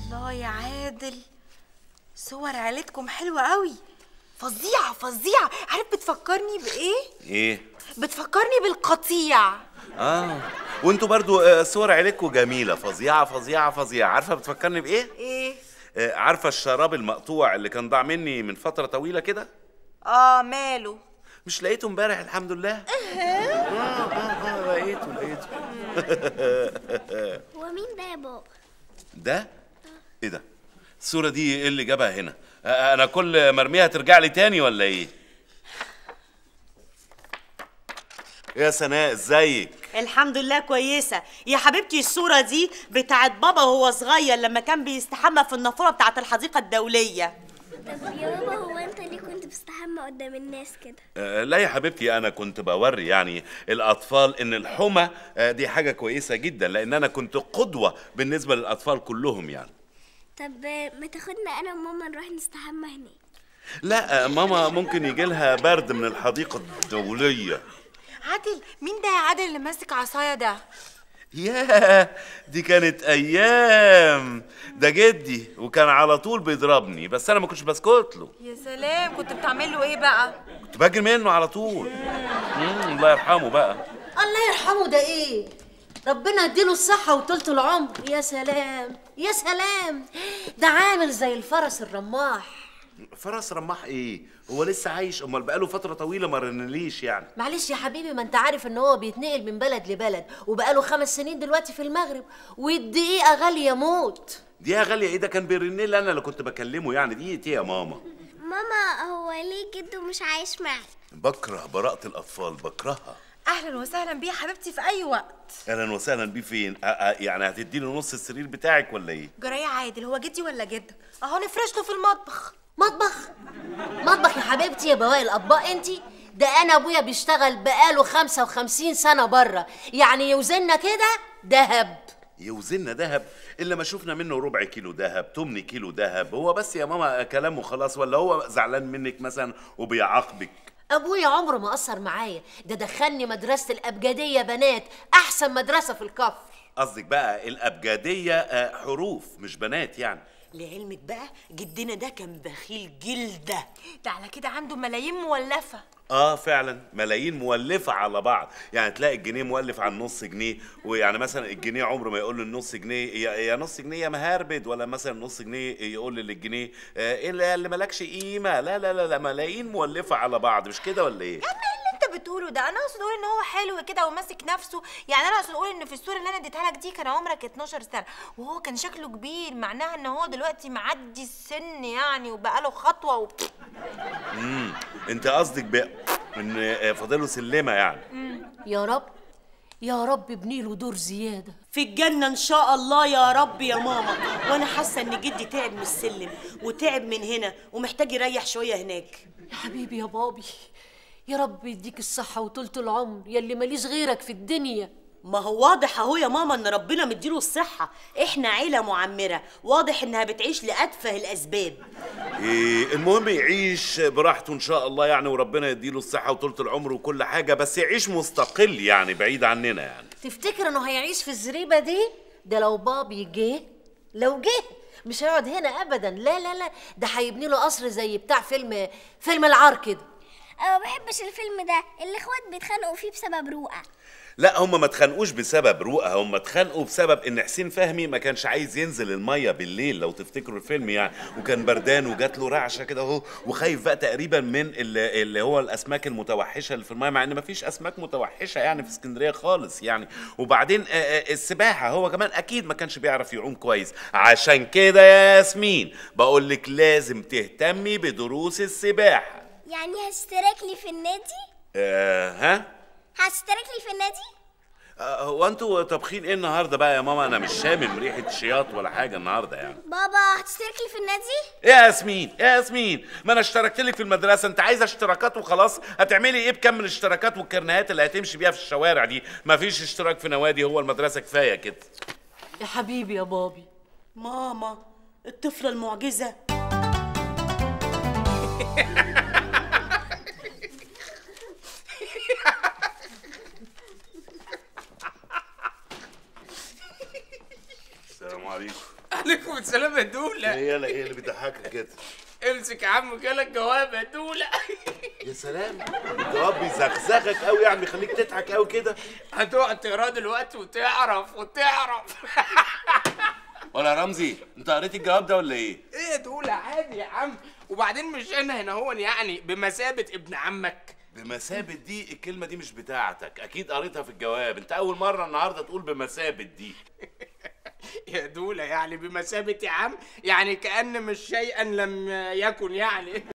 الله يا عادل صور عيلتكم حلوة قوي فظيعة فظيعة عارف بتفكرني بإيه؟ ايه بتفكرني بالقطيع اه وانتوا برضو آه، صور عيلتكم جميله فظيعه فظيعه فظيعه عارفه بتفكرني بايه إيه؟ آه، عارفه الشراب المقطوع اللي كان ضاع مني من فتره طويله كده آه ماله؟ مش لقيته امبارح الحمد لله آه، آه، آه، لقيته لقيته هو مين ده يا بابا ده ايه ده الصوره دي ايه اللي جابها هنا آه، انا كل مرميها ترجع لي تاني ولا ايه يا سناء ازيك الحمد لله كويسة يا حبيبتي الصورة دي بتاعت بابا وهو صغير لما كان بيستحمى في النافورة بتاعت الحديقة الدولية طب يا بابا هو انت ليه كنت بتستحمى قدام الناس كده آه، لا يا حبيبتي انا كنت بوري يعني الاطفال ان الحمى آه، دي حاجه كويسه جدا لان انا كنت قدوه بالنسبه للاطفال كلهم يعني طب ما تاخدنا انا وماما نروح نستحمى هناك لا آه، ماما ممكن يجي لها برد من الحديقه الدوليه عادل مين ده يا عادل اللي ماسك عصاية ده؟ ياه دي كانت ايام ده جدي وكان على طول بيضربني بس انا ما كنتش بسكت له يا سلام كنت بتعمل له إيه بقى؟ كنت بجري منه على طول مم، الله يرحمه بقى الله يرحمه ده ايه ربنا يديله الصحة وطولة العمر يا سلام يا سلام ده عامل زي الفرس الرماح فرس رماح ايه هو لسه عايش امال بقاله فتره طويله ما رنليش يعني معلش يا حبيبي ما انت عارف ان هو بيتنقل من بلد لبلد وبقاله خمس سنين دلوقتي في المغرب والدقيقة غالية موت دي يا غاليه ايه ده كان بيرن لي انا اللي كنت بكلمه يعني دي ايه يا ماما ماما هو ليه جده مش عايش معي بكره براءه الاطفال بكرهها أهلا وسهلا بيه يا حبيبتي في أي وقت اهلا وسهلا بيه فين أ- أ- يعني هتديني نص السرير بتاعك ولا ايه جراية عادل هو جدي ولا جدك؟ أهو نفرش له في المطبخ مطبخ مطبخ يا حبيبتي يا بواقي الاطباق انتي ده انا ابويا بيشتغل بقاله 55 سنة بره يعني يوزننا كده دهب يوزننا دهب الا ما شفنا منه ربع كيلو دهب تمن كيلو دهب هو بس يا ماما كلامه خلاص ولا هو زعلان منك مثلا وبيعاقبك ابويا عمره ما قصر معايا ده دخلني مدرسه الابجديه بنات احسن مدرسه في الكفر قصدك بقى الابجديه آه، حروف مش بنات يعني لعلمك بقى جدنا ده كان بخيل جلدة ده على كده عنده ملايين مولفة اه فعلا ملايين مولفه على بعض يعني تلاقي الجنيه مولف على النص جنيه ويعني مثلا الجنيه عمره ما يقول للنص جنيه يا, يا نص جنيه يا مهربد ولا مثلا نص جنيه يقول للجنيه آه ايه اللي اللي مالكش قيمه لا لا لا لا ملايين مولفه على بعض مش كده ولا ايه يا عم ايه اللي انت بتقوله ده انا اقصد اقول ان هو حلو كده وماسك نفسه يعني انا اقصد اقول ان في الصوره اللي انا اديتها لك دي كان عمرك 12 سنه وهو كان شكله كبير معناها ان هو دلوقتي معدي السن يعني وبقى له خطوه و... امم انت قصدك بقى ان آه، فاضله سلمه يعني يا رب يا رب ابني له دور زياده في الجنة إن شاء الله يا رب يا ماما وأنا حاسة إن جدي تعب من السلم وتعب من هنا ومحتاج يريح شوية هناك يا حبيبي يا بابي يا رب يديك الصحه وطولة العمر يلي ماليش غيرك في الدنيا ما هو واضح اهو يا ماما ان ربنا مديله الصحة احنا عيلة معمرة واضح انها بتعيش لأتفه الأسباب إيه المهم يعيش براحته ان شاء الله يعني وربنا يديله الصحه وطولة العمر وكل حاجه بس يعيش مستقل يعني بعيد عننا يعني تفتكر انه هيعيش في الزريبه دي ده لو بابي جه لو جه مش هيقعد هنا ابدا لا لا لا ده هيبني له قصر زي بتاع فيلم فيلم العار كده انا ما بحبش الفيلم ده الاخوات بيتخانقوا فيه بسبب رؤى لا هم ما اتخانقوش بسبب رؤى هم اتخانقوا بسبب ان حسين فهمي ما كانش عايز ينزل الميه بالليل لو تفتكروا الفيلم يعني وكان بردان وجات له رعشه كده اهو وخايف بقى تقريبا من اللي, اللي هو الاسماك المتوحشه اللي في الميه مع ان ما فيش اسماك متوحشه يعني في اسكندريه خالص يعني وبعدين آه، آه، السباحه هو كمان اكيد ما كانش بيعرف يعوم كويس عشان كده يا ياسمين بقول لك لازم تهتمي بدروس السباحه يعني هشترك لي في النادي آه ها هشترك لي في النادي آه، هو انتوا طابخين ايه النهارده بقى يا ماما انا مش شامم ريحه شياط ولا حاجه النهارده يعني بابا هتشترك لي في النادي يا ياسمين يا ياسمين ما انا اشتركت لك في المدرسه انت عايزه اشتراكات وخلاص هتعملي ايه بكم الاشتراكات والكرنيهات اللي هتمشي بيها في الشوارع دي مفيش اشتراك في نوادي هو المدرسه كفايه كده يا حبيبي يا بابي ماما الطفلة المعجزة السلام عليكم عليكم السلام يا دوله هي لا ايه اللي بيضحكك كده امسك يا عم جالك جواب يا دوله يا سلام الجواب بيزغزغك قوي يعني بيخليك تضحك قوي كده هتقعد تقراه دلوقتي وتعرف وتعرف ولا رمزي انت قريت الجواب ده ولا ايه ايه يا دوله عادي يا عم وبعدين مش انا هنا هو يعني بمثابه ابن عمك بمثابة دي الكلمة دي مش بتاعتك أكيد قريتها في الجواب أنت أول مرة النهاردة تقول بمثابة دي يا دولة يعني بمثابة يا عم يعني كأن مش شيئا لم يكن يعني